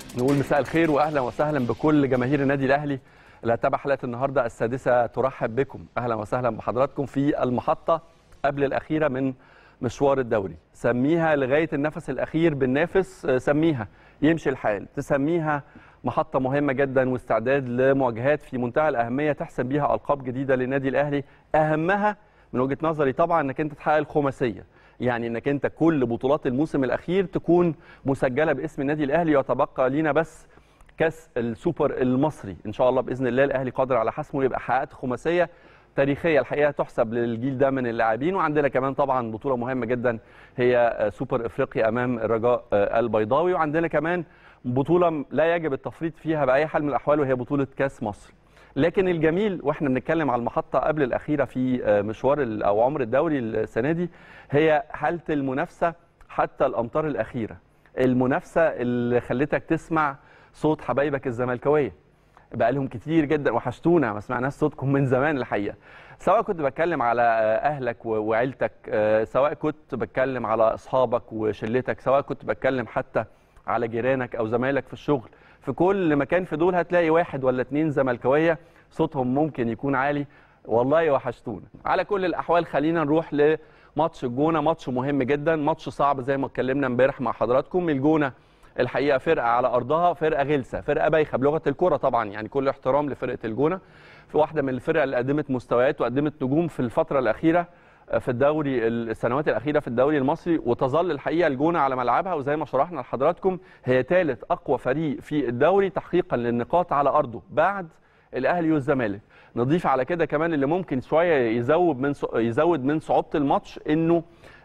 نقول مساء الخير واهلا وسهلا بكل جماهير النادي الاهلي اللي هتتابع حلقه النهارده السادسه ترحب بكم اهلا وسهلا بحضراتكم في المحطه قبل الاخيره من مشوار الدوري سميها لغايه النفس الاخير بالنافس سميها يمشي الحال تسميها محطه مهمه جدا واستعداد لمواجهات في منتهى الاهميه تحسم بيها القاب جديده للنادي الاهلي اهمها من وجهه نظري طبعا انك انت تحقق الخماسيه يعني انك انت كل بطولات الموسم الاخير تكون مسجله باسم النادي الاهلي ويتبقى لينا بس كاس السوبر المصري ان شاء الله باذن الله الاهلي قادر على حسمه يبقى حققت خماسيه تاريخيه الحقيقه تحسب للجيل ده من اللاعبين وعندنا كمان طبعا بطوله مهمه جدا هي سوبر افريقيا امام الرجاء البيضاوي وعندنا كمان بطوله لا يجب التفريط فيها باي حال من الاحوال وهي بطوله كاس مصر لكن الجميل واحنا بنتكلم على المحطه قبل الاخيره في مشوار او عمر الدوري السنه دي هي حاله المنافسه حتى الامتار الاخيره المنافسه اللي خلتك تسمع صوت حبايبك الزملكاويه بقى لهم كتير جدا وحشتونا ما سمعناش صوتكم من زمان الحقيقه سواء كنت بتكلم على اهلك وعيلتك سواء كنت بتكلم على اصحابك وشلتك سواء كنت بتكلم حتى على جيرانك او زمايلك في الشغل في كل مكان في دول هتلاقي واحد ولا اتنين زملكاويه صوتهم ممكن يكون عالي والله وحشتونا على كل الاحوال خلينا نروح لماتش الجونه ماتش مهم جدا ماتش صعب زي ما اتكلمنا امبارح مع حضراتكم الجونه الحقيقه فرقه على ارضها فرقه غلسه فرقه بايخه بلغه الكره طبعا يعني كل احترام لفرقه الجونه في واحده من الفرق اللي قدمت مستويات وقدمت نجوم في الفتره الاخيره في الدوري السنوات الاخيره في الدوري المصري وتظل الحقيقه الجونه على ملعبها وزي ما شرحنا لحضراتكم هي ثالث اقوى فريق في الدوري تحقيقا للنقاط على ارضه بعد الاهلي والزمالك نضيف على كده كمان اللي ممكن شويه يزود من يزود من صعوبه الماتش انه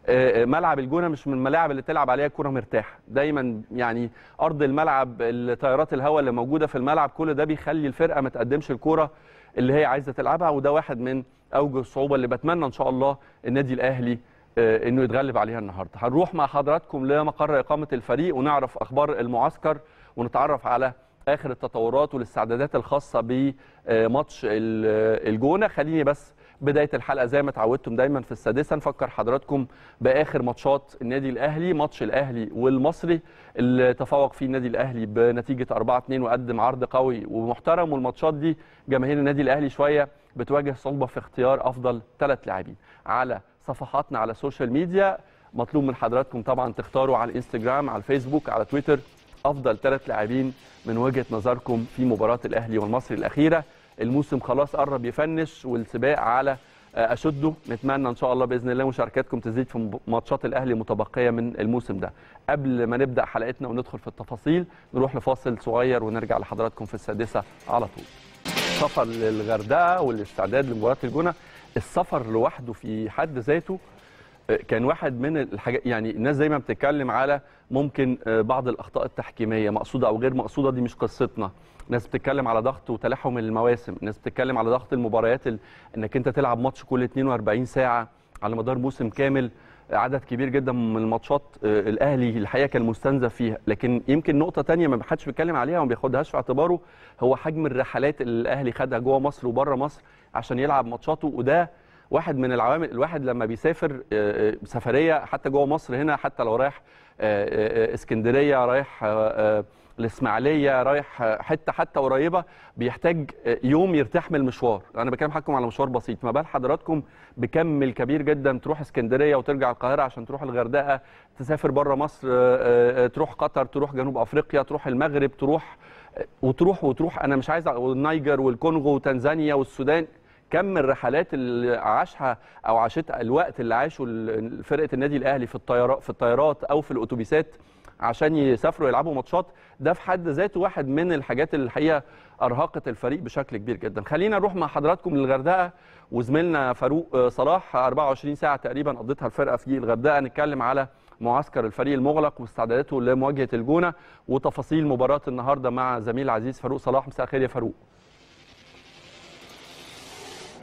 ملعب الجونه مش من الملاعب اللي تلعب عليها كره مرتاحه دايما يعني ارض الملعب التيارات الهواء اللي موجوده في الملعب كل ده بيخلي الفرقه ما تقدمش الكره اللي هي عايزه تلعبها وده واحد من اوجه الصعوبه اللي بتمنى ان شاء الله النادي الاهلي انه يتغلب عليها النهارده هنروح مع حضراتكم لمقر اقامه الفريق ونعرف اخبار المعسكر ونتعرف على اخر التطورات والاستعدادات الخاصه بماتش الجونه خليني بس بدايه الحلقه زي ما اتعودتم دايما في السادسه نفكر حضراتكم باخر ماتشات النادي الاهلي ماتش الاهلي والمصري اللي تفوق فيه النادي الاهلي بنتيجه 4 2 وقدم عرض قوي ومحترم والماتشات دي جماهير النادي الاهلي شويه بتواجه صعوبه في اختيار افضل ثلاث لاعبين على صفحاتنا على السوشيال ميديا مطلوب من حضراتكم طبعا تختاروا على الانستجرام على الفيسبوك على تويتر افضل ثلاث لاعبين من وجهه نظركم في مباراه الاهلي والمصري الاخيره الموسم خلاص قرب يفنش والسباق على اشده نتمنى ان شاء الله باذن الله مشاركاتكم تزيد في ماتشات الاهلي المتبقيه من الموسم ده قبل ما نبدا حلقتنا وندخل في التفاصيل نروح لفاصل صغير ونرجع لحضراتكم في السادسه على طول سفر للغردقه والاستعداد لمباراه الجونه السفر لوحده في حد ذاته كان واحد من الحاجات يعني الناس دايما بتتكلم على ممكن بعض الاخطاء التحكيميه مقصوده او غير مقصوده دي مش قصتنا ناس بتتكلم على ضغط وتلاحم المواسم ناس بتتكلم على ضغط المباريات ال... انك انت تلعب ماتش كل 42 ساعه على مدار موسم كامل عدد كبير جدا من الماتشات الاهلي الحقيقه كان مستنزف فيها لكن يمكن نقطه تانية ما حدش بيتكلم عليها وما بياخدهاش في اعتباره هو حجم الرحلات اللي الاهلي خدها جوه مصر وبره مصر عشان يلعب ماتشاته وده واحد من العوامل الواحد لما بيسافر سفريه حتى جوه مصر هنا حتى لو رايح اسكندريه رايح الاسماعيليه رايح حته حتى قريبه بيحتاج يوم يرتاح من المشوار انا بكلم حضراتكم على مشوار بسيط ما بال حضراتكم بكم الكبير جدا تروح اسكندريه وترجع القاهره عشان تروح الغردقه تسافر بره مصر تروح قطر تروح جنوب افريقيا تروح المغرب تروح وتروح وتروح انا مش عايز النيجر والكونغو وتنزانيا والسودان كم الرحلات اللي عاشها او عاشتها الوقت اللي عاشه فرقه النادي الاهلي في الطيارات في الطيارات او في الاتوبيسات عشان يسافروا يلعبوا ماتشات ده في حد ذاته واحد من الحاجات اللي الحقيقه ارهقت الفريق بشكل كبير جدا خلينا نروح مع حضراتكم للغردقه وزميلنا فاروق صلاح 24 ساعه تقريبا قضتها الفرقه في الغردقه نتكلم على معسكر الفريق المغلق واستعداداته لمواجهه الجونه وتفاصيل مباراه النهارده مع زميل العزيز فاروق صلاح مساء الخير يا فاروق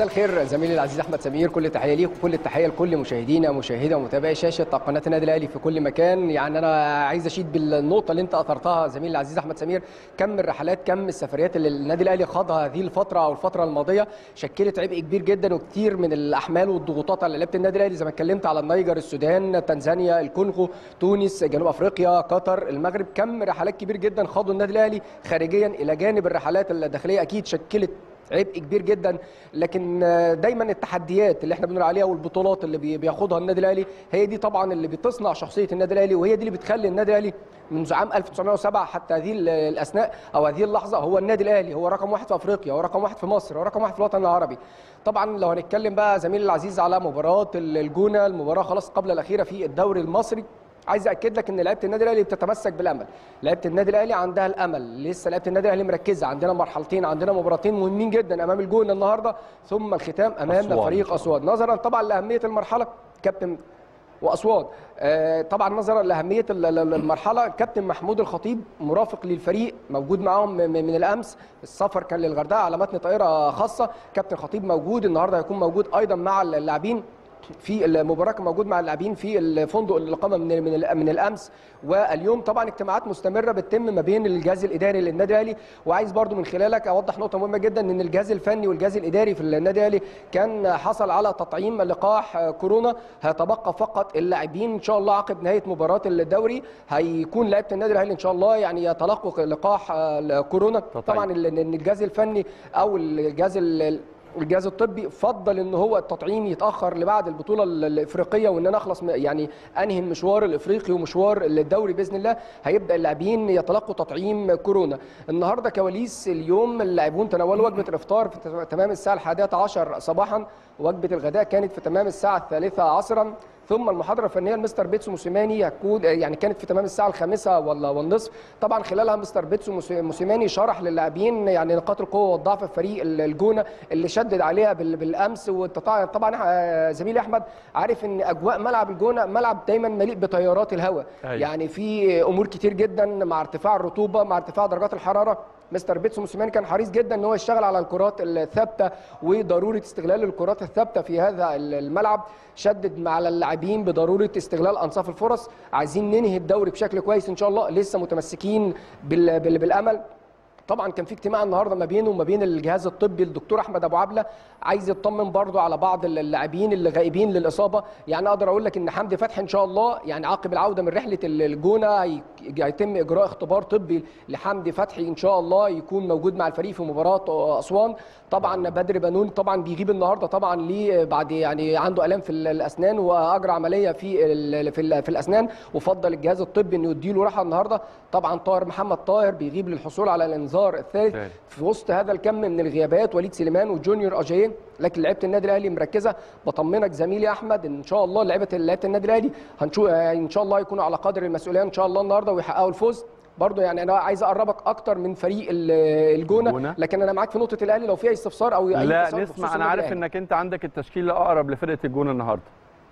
مساء الخير زميلي العزيز احمد سمير كل التحيه ليك وكل التحيه لكل مشاهدينا ومشاهدي ومتابعي شاشه قناه النادي الاهلي في كل مكان يعني انا عايز اشيد بالنقطه اللي انت اثرتها زميلي العزيز احمد سمير كم الرحلات كم السفريات اللي النادي الاهلي خاضها هذه الفتره او الفتره الماضيه شكلت عبء كبير جدا وكتير من الاحمال والضغوطات على لعيبه النادي الاهلي زي ما اتكلمت على النيجر السودان تنزانيا الكونغو تونس جنوب افريقيا قطر المغرب كم رحلات كبير جدا خاضوا النادي الاهلي خارجيا الى جانب الرحلات الداخليه اكيد شكلت عبء كبير جدا لكن دايما التحديات اللي احنا بنقول عليها والبطولات اللي بياخدها النادي الاهلي هي دي طبعا اللي بتصنع شخصيه النادي الاهلي وهي دي اللي بتخلي النادي الاهلي منذ عام 1907 حتى هذه الاثناء او هذه اللحظه هو النادي الاهلي هو رقم واحد في افريقيا هو رقم واحد في مصر هو رقم واحد في الوطن العربي طبعا لو هنتكلم بقى زميلي العزيز على مباراه الجونه المباراه خلاص قبل الاخيره في الدوري المصري عايز اكد لك ان لعيبه النادي الاهلي بتتمسك بالامل لعيبه النادي الاهلي عندها الامل لسه لعيبه النادي الاهلي مركزه عندنا مرحلتين عندنا مباراتين مهمين جدا امام الجونه النهارده ثم الختام امامنا أسوان. فريق اسوان نظرا طبعا لاهميه المرحله كابتن واسوان آه، طبعا نظرا لاهميه ال- ال- المرحله كابتن محمود الخطيب مرافق للفريق موجود معاهم م- من الامس السفر كان للغردقه على متن طائره خاصه كابتن خطيب موجود النهارده هيكون موجود ايضا مع اللاعبين في المباراه كان موجود مع اللاعبين في الفندق اللي قام من من من الامس واليوم طبعا اجتماعات مستمره بتتم ما بين الجهاز الاداري للنادي الاهلي وعايز برضو من خلالك اوضح نقطه مهمه جدا ان الجهاز الفني والجهاز الاداري في النادي الاهلي كان حصل على تطعيم لقاح كورونا هيتبقى فقط اللاعبين ان شاء الله عقب نهايه مباراه الدوري هيكون لعيبه النادي الاهلي ان شاء الله يعني يتلقوا لقاح كورونا تطعيم. طبعا ال- ان الجهاز الفني او الجهاز ال- الجهاز الطبي فضل ان هو التطعيم يتاخر لبعد البطوله ال- الافريقيه وان انا اخلص م- يعني انهي المشوار الافريقي ومشوار الدوري باذن الله هيبدا اللاعبين يتلقوا تطعيم كورونا النهارده كواليس اليوم اللاعبون تناولوا وجبه الافطار في ت- تمام الساعه الحادية عشر صباحا وجبه الغداء كانت في تمام الساعه الثالثة عصرا ثم المحاضره الفنيه لمستر بيتسو موسيماني هتكون يعني كانت في تمام الساعه الخامسة ولا والنصف طبعا خلالها مستر بيتسو موسي- موسيماني شرح للاعبين يعني نقاط القوه والضعف في فريق ال- الجونه اللي شدد عليها بال- بالامس وطبعا طبعا آه، زميلي احمد عارف ان اجواء ملعب الجونه ملعب دايما مليء بتيارات الهواء أيوة. يعني في امور كتير جدا مع ارتفاع الرطوبه مع ارتفاع درجات الحراره مستر بيتسو موسيماني كان حريص جدا ان هو يشتغل على الكرات الثابته وضروره استغلال الكرات الثابته في هذا الملعب شدد مع اللاعبين بضروره استغلال انصاف الفرص عايزين ننهي الدوري بشكل كويس ان شاء الله لسه متمسكين بال- بال- بالامل طبعا كان في اجتماع النهارده ما بينه وما بين الجهاز الطبي الدكتور احمد ابو عبله عايز يطمن برضو على بعض اللاعبين اللي غايبين للاصابه يعني اقدر اقول لك ان حمدي فتحي ان شاء الله يعني عقب العوده من رحله الجونه هي- هيتم اجراء اختبار طبي لحمدي فتحي ان شاء الله يكون موجود مع الفريق في مباراه اسوان طبعا بدر بنون طبعا بيغيب النهارده طبعا ليه بعد يعني عنده الام في الاسنان واجرى عمليه في ال- في, ال- في الاسنان وفضل الجهاز الطبي انه يديله راحه النهارده طبعا طاهر محمد طاهر بيغيب للحصول على الانذار الثالث ثالث. في وسط هذا الكم من الغيابات وليد سليمان وجونيور اجاييه لكن لعيبه النادي الاهلي مركزه بطمنك زميلي احمد ان شاء الله لعيبه لعيبه النادي الاهلي هنشوف ان شاء الله يكونوا على قدر المسؤوليه ان شاء الله النهارده ويحققوا الفوز برضه يعني انا عايز اقربك اكتر من فريق ال- الجونه الجونة. لكن انا معاك في نقطه الاهلي لو في اي استفسار او اي لا استفسار بخصوص نسمع انا النادي عارف الأهلي. انك انت عندك التشكيل الاقرب لفرقه الجونه النهارده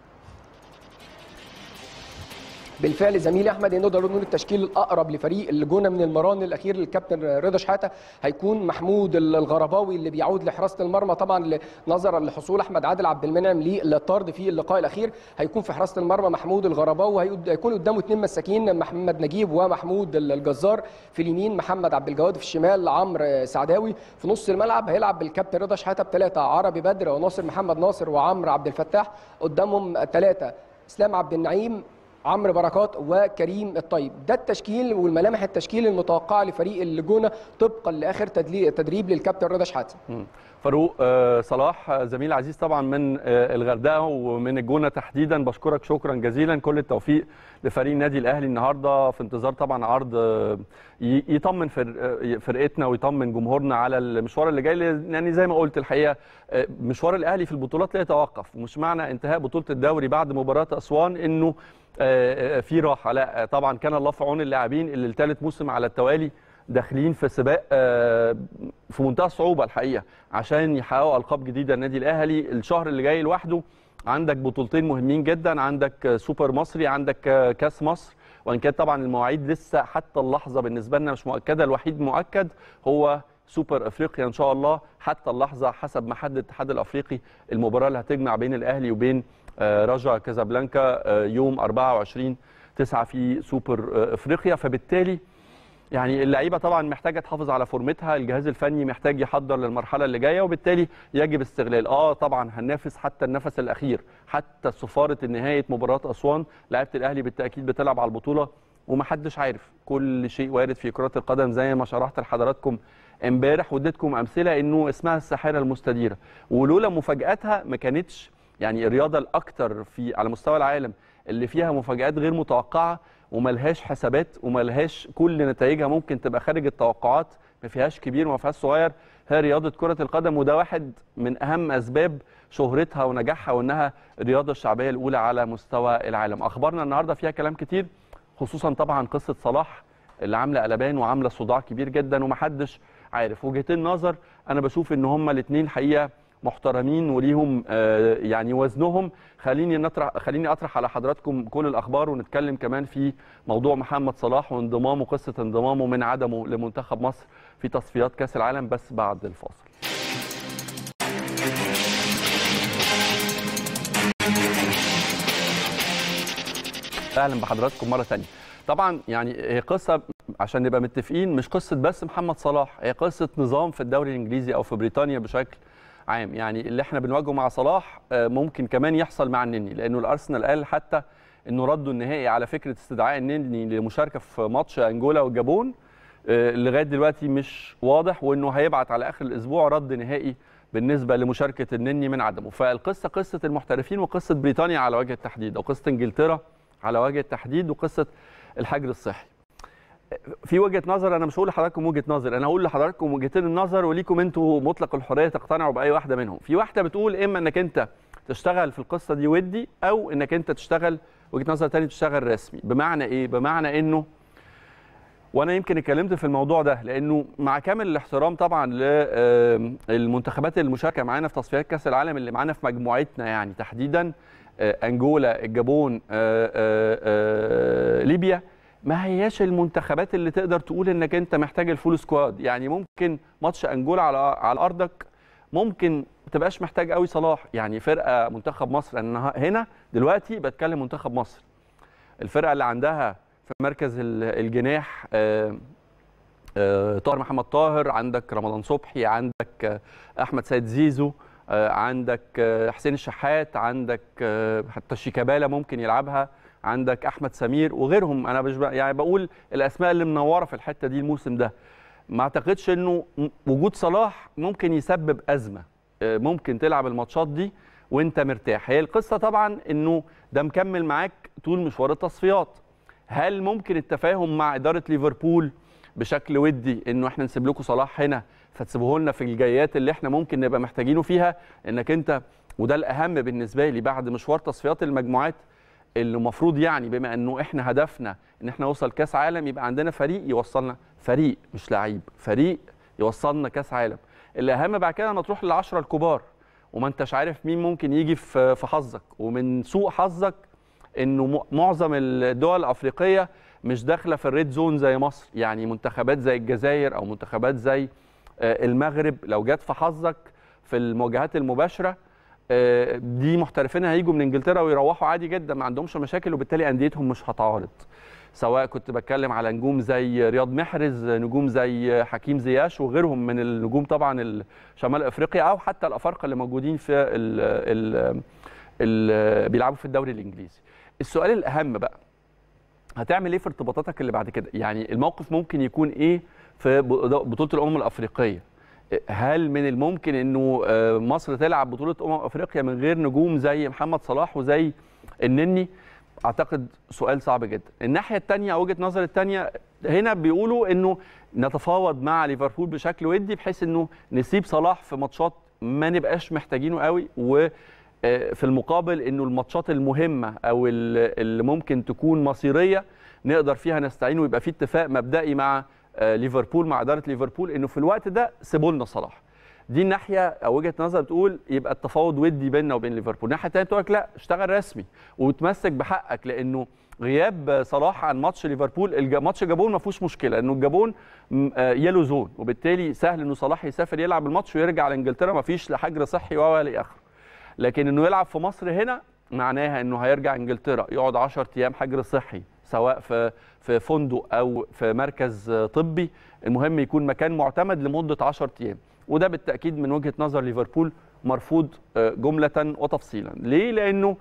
بالفعل زميلي احمد نقدر نقول التشكيل الاقرب لفريق الجونه من المران الاخير للكابتن رضا شحاته هيكون محمود الغرباوي اللي بيعود لحراسه المرمى طبعا نظرا لحصول احمد عادل عبد المنعم للطرد في اللقاء الاخير هيكون في حراسه المرمى محمود الغرباوي هيقود- هيكون قدامه اثنين مساكين محمد نجيب ومحمود الجزار في اليمين محمد عبد الجواد في الشمال عمرو سعداوي في نص الملعب هيلعب بالكابتن رضا شحاته بثلاثه عربي بدر وناصر محمد ناصر وعمرو عبد الفتاح قدامهم ثلاثه اسلام عبد النعيم عمرو بركات وكريم الطيب ده التشكيل والملامح التشكيل المتوقعه لفريق الجونه طبقا لاخر تدلي- تدريب للكابتن رضا شحاته مم. فاروق آه، صلاح آه، زميل عزيز طبعا من آه، الغردقه ومن الجونه تحديدا بشكرك شكرا جزيلا كل التوفيق لفريق النادي الاهلي النهارده في انتظار طبعا عرض آه، ي- يطمن فر- آه، فرقتنا ويطمن جمهورنا على المشوار اللي جاي لأن يعني زي ما قلت الحقيقه آه، مشوار الاهلي في البطولات لا يتوقف مش معنى انتهاء بطوله الدوري بعد مباراه اسوان انه آه، آه، في راحه لا آه، طبعا كان الله في عون اللاعبين اللي الثالث موسم على التوالي داخلين في سباق آه، في منتهى الصعوبه الحقيقه عشان يحققوا القاب جديده النادي الاهلي الشهر اللي جاي لوحده عندك بطولتين مهمين جدا عندك آه، سوبر مصري عندك آه، كاس مصر وان كانت طبعا المواعيد لسه حتى اللحظه بالنسبه لنا مش مؤكده الوحيد مؤكد هو سوبر افريقيا ان شاء الله حتى اللحظه حسب ما حدد الاتحاد الافريقي المباراه اللي هتجمع بين الاهلي وبين آه، رجا كازابلانكا آه، يوم 24 9 في سوبر آه، افريقيا فبالتالي يعني اللعيبه طبعا محتاجه تحافظ على فورمتها الجهاز الفني محتاج يحضر للمرحله اللي جايه وبالتالي يجب استغلال اه طبعا هننافس حتى النفس الاخير حتى صفاره نهايه مباراه اسوان لعيبه الاهلي بالتاكيد بتلعب على البطوله ومحدش عارف كل شيء وارد في كره القدم زي ما شرحت لحضراتكم امبارح واديتكم امثله انه اسمها الساحره المستديره ولولا مفاجاتها ما كانتش يعني الرياضه الاكثر في على مستوى العالم اللي فيها مفاجات غير متوقعه وملهاش حسابات وملهاش كل نتائجها ممكن تبقى خارج التوقعات ما فيهاش كبير وما فيهاش صغير هي رياضه كره القدم وده واحد من اهم اسباب شهرتها ونجاحها وانها الرياضه الشعبيه الاولى على مستوى العالم اخبارنا النهارده فيها كلام كتير خصوصا طبعا قصه صلاح اللي عامله قلبان وعامله صداع كبير جدا ومحدش عارف وجهتين نظر انا بشوف ان هما الاثنين حقيقه محترمين وليهم آه، يعني وزنهم خليني نطرح خليني اطرح على حضراتكم كل الاخبار ونتكلم كمان في موضوع محمد صلاح وانضمامه قصه انضمامه من عدمه لمنتخب مصر في تصفيات كاس العالم بس بعد الفاصل اهلا بحضراتكم مره ثانيه طبعا يعني هي قصه عشان نبقى متفقين مش قصه بس محمد صلاح هي قصه نظام في الدوري الانجليزي او في بريطانيا بشكل عام يعني اللي احنا بنواجهه مع صلاح آه، ممكن كمان يحصل مع النني لانه الارسنال قال حتى انه ردوا النهائي على فكره استدعاء النني للمشاركه في ماتش انجولا والجابون آه، لغايه دلوقتي مش واضح وانه هيبعت على اخر الاسبوع رد نهائي بالنسبه لمشاركه النني من عدمه فالقصه قصه المحترفين وقصه بريطانيا على وجه التحديد او قصه انجلترا على وجه التحديد وقصه الحجر الصحي في وجهه نظر انا مش هقول لحضراتكم وجهه نظر انا هقول لحضراتكم وجهتين النظر وليكم انتوا مطلق الحريه تقتنعوا باي واحده منهم في واحده بتقول اما انك انت تشتغل في القصه دي ودي او انك انت تشتغل وجهه نظر تاني تشتغل رسمي بمعنى ايه بمعنى انه وانا يمكن اتكلمت في الموضوع ده لانه مع كامل الاحترام طبعا للمنتخبات المشاركه معانا في تصفيات كاس العالم اللي معانا في مجموعتنا يعني تحديدا آه، انجولا الجابون آه، آه، آه، ليبيا ما هياش المنتخبات اللي تقدر تقول انك انت محتاج الفول سكواد يعني ممكن ماتش انجولا على على ارضك ممكن ما تبقاش محتاج قوي صلاح يعني فرقه منتخب مصر انا هنا دلوقتي بتكلم منتخب مصر الفرقه اللي عندها في مركز ال- الجناح آه، آه، طاهر محمد طاهر عندك رمضان صبحي عندك آه، احمد سيد زيزو آه، عندك آه، حسين الشحات عندك آه، حتى شيكابالا ممكن يلعبها عندك احمد سمير وغيرهم انا مش بق- يعني بقول الاسماء اللي منوره في الحته دي الموسم ده ما اعتقدش انه م- وجود صلاح ممكن يسبب ازمه آه، ممكن تلعب الماتشات دي وانت مرتاح هي القصه طبعا انه ده مكمل معاك طول مشوار التصفيات هل ممكن التفاهم مع اداره ليفربول بشكل ودي انه احنا نسيب لكم صلاح هنا فتسيبوه لنا في الجايات اللي احنا ممكن نبقى محتاجينه فيها انك انت وده الاهم بالنسبه لي بعد مشوار تصفيات المجموعات اللي المفروض يعني بما انه احنا هدفنا ان احنا نوصل كاس عالم يبقى عندنا فريق يوصلنا فريق مش لعيب فريق يوصلنا كاس عالم الاهم بعد كده لما تروح للعشره الكبار وما انتش عارف مين ممكن يجي في في حظك ومن سوء حظك انه م- معظم الدول الافريقيه مش داخله في الريد زون زي مصر يعني منتخبات زي الجزائر او منتخبات زي آه، المغرب لو جت في حظك في المواجهات المباشره آه، دي محترفين هيجوا من انجلترا ويروحوا عادي جدا ما عندهمش مشاكل وبالتالي انديتهم مش هتعارض سواء كنت بتكلم على نجوم زي رياض محرز نجوم زي حكيم زياش وغيرهم من النجوم طبعا شمال افريقيا او حتى الافارقه اللي موجودين في ال ال ال بيلعبوا في الدوري الانجليزي السؤال الاهم بقى هتعمل ايه في ارتباطاتك اللي بعد كده يعني الموقف ممكن يكون ايه في بطوله الامم الافريقيه هل من الممكن انه آه، مصر تلعب بطوله امم افريقيا من غير نجوم زي محمد صلاح وزي النني اعتقد سؤال صعب جدا الناحيه الثانيه او وجهه نظر الثانيه هنا بيقولوا انه نتفاوض مع ليفربول بشكل ودي بحيث انه نسيب صلاح في ماتشات ما نبقاش محتاجينه قوي و آه، في المقابل انه الماتشات المهمه او ال- اللي ممكن تكون مصيريه نقدر فيها نستعين ويبقى في اتفاق مبدئي مع آه، ليفربول مع اداره ليفربول انه في الوقت ده سيبوا لنا صلاح دي الناحيه او وجهه نظر بتقول يبقى التفاوض ودي بيننا وبين ليفربول الناحيه الثانيه بتقول لك لا اشتغل رسمي وتمسك بحقك لانه غياب صلاح عن ماتش ليفربول الج- ماتش جابون ما فيهوش مشكله انه الجابون م- آه، يلو زون وبالتالي سهل انه صلاح يسافر يلعب الماتش ويرجع لانجلترا ما فيش لا حجر صحي ولا اخره لكن انه يلعب في مصر هنا معناها انه هيرجع انجلترا يقعد 10 ايام حجر صحي سواء في في فندق او في مركز آه، طبي المهم يكون مكان معتمد لمده 10 ايام وده بالتاكيد من وجهه نظر ليفربول مرفوض آه، جمله وتفصيلا ليه لانه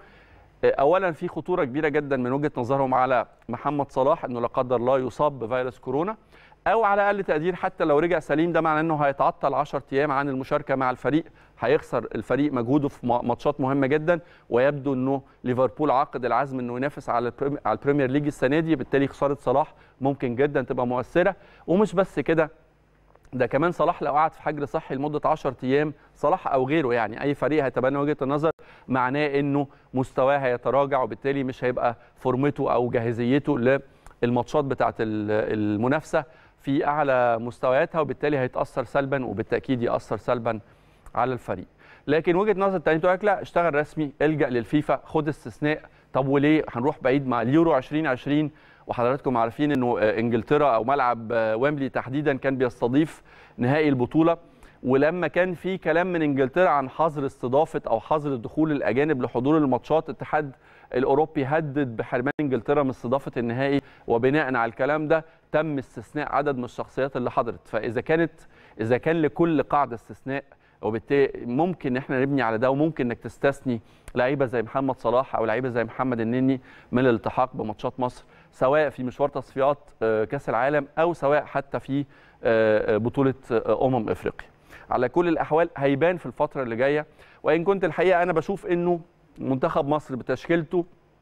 اولا في خطوره كبيره جدا من وجهه نظرهم على محمد صلاح انه لا قدر الله يصاب بفيروس كورونا او على اقل تقدير حتى لو رجع سليم ده معناه انه هيتعطل 10 ايام عن المشاركه مع الفريق هيخسر الفريق مجهوده في ما- ماتشات مهمه جدا ويبدو انه ليفربول عقد العزم انه ينافس على البريم- على البريمير ليج السنه دي بالتالي خساره صلاح ممكن جدا تبقى مؤثره ومش بس كده ده كمان صلاح لو قعد في حجر صحي لمده 10 ايام صلاح او غيره يعني اي فريق هيتبنى وجهه النظر معناه انه مستواه هيتراجع وبالتالي مش هيبقى فورمته او جاهزيته للماتشات بتاعه ال- المنافسه في اعلى مستوياتها وبالتالي هيتاثر سلبا وبالتاكيد ياثر سلبا على الفريق لكن وجهه نظر تاني تقول لك لا اشتغل رسمي الجا للفيفا خد استثناء طب وليه هنروح بعيد مع اليورو 2020 وحضراتكم عارفين انه آه، انجلترا او ملعب آه، ويمبلي تحديدا كان بيستضيف نهائي البطوله ولما كان في كلام من انجلترا عن حظر استضافه او حظر دخول الاجانب لحضور الماتشات الاتحاد الاوروبي هدد بحرمان انجلترا من استضافه النهائي وبناء على الكلام ده تم استثناء عدد من الشخصيات اللي حضرت فاذا كانت اذا كان لكل قاعده استثناء وبالتالي ممكن احنا نبني على ده وممكن انك تستثني لعيبه زي محمد صلاح او لعيبه زي محمد النني من الالتحاق بماتشات مصر سواء في مشوار تصفيات آه، كاس العالم او سواء حتى في آه، آه، بطوله آه، امم افريقيا على كل الاحوال هيبان في الفتره اللي جايه وان كنت الحقيقه انا بشوف انه منتخب مصر بتشكيلته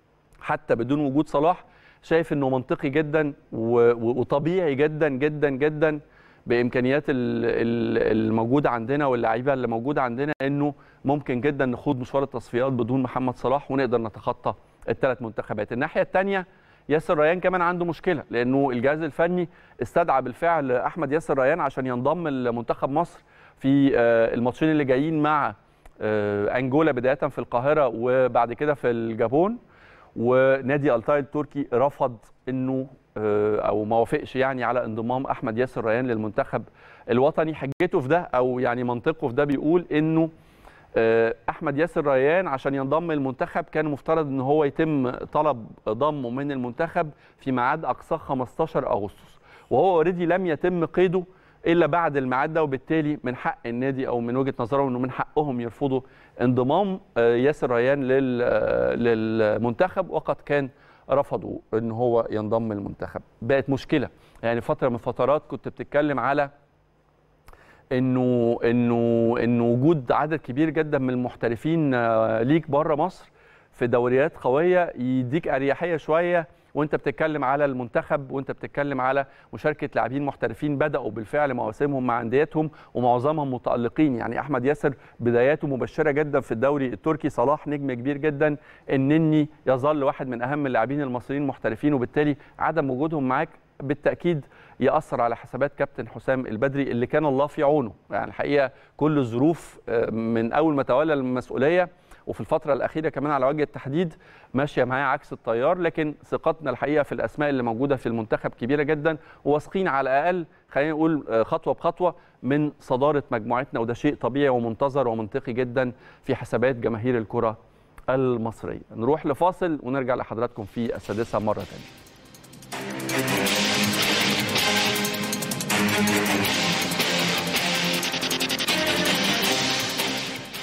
حتى بدون وجود صلاح شايف انه منطقي جدا و- و- وطبيعي جدا جدا جدا بامكانيات ال- ال- الموجوده عندنا واللعيبه اللي موجوده عندنا انه ممكن جدا نخوض مشوار التصفيات بدون محمد صلاح ونقدر نتخطى الثلاث منتخبات الناحيه الثانيه ياسر ريان كمان عنده مشكله لانه الجهاز الفني استدعى بالفعل احمد ياسر ريان عشان ينضم لمنتخب مصر في آه، الماتشين اللي جايين مع آه، انجولا بدايه في القاهره وبعد كده في الجابون ونادي التاي التركي رفض انه آه، او ما وافقش يعني على انضمام احمد ياسر ريان للمنتخب الوطني حجته في ده او يعني منطقه في ده بيقول انه آه، احمد ياسر ريان عشان ينضم للمنتخب كان مفترض ان هو يتم طلب ضمه من المنتخب في ميعاد اقصاه 15 اغسطس وهو اوريدي لم يتم قيده الا بعد الميعاد ده وبالتالي من حق النادي او من وجهه نظرهم انه من حقهم يرفضوا انضمام آه، ياسر ريان لل- آه، للمنتخب وقد كان رفضوا ان هو ينضم للمنتخب بقت مشكله يعني فتره من الفترات كنت بتتكلم على انه انه انه وجود عدد كبير جدا من المحترفين آه، ليك بره مصر في دوريات قويه يديك اريحيه شويه وانت بتتكلم على المنتخب وانت بتتكلم على مشاركه لاعبين محترفين بداوا بالفعل مواسمهم مع انديتهم ومعظمهم متالقين يعني احمد ياسر بداياته مبشره جدا في الدوري التركي صلاح نجم كبير جدا النني يظل واحد من اهم اللاعبين المصريين المحترفين وبالتالي عدم وجودهم معاك بالتاكيد ياثر على حسابات كابتن حسام البدري اللي كان الله في عونه يعني الحقيقه كل الظروف آه، من اول ما تولى المسؤوليه وفي الفترة الأخيرة كمان على وجه التحديد ماشية معاه عكس التيار لكن ثقتنا الحقيقة في الأسماء اللي موجودة في المنتخب كبيرة جدا وواثقين على الأقل خلينا نقول آه، خطوة بخطوة من صدارة مجموعتنا وده شيء طبيعي ومنتظر ومنطقي جدا في حسابات جماهير الكرة المصرية نروح لفاصل ونرجع لحضراتكم في السادسة مرة ثانية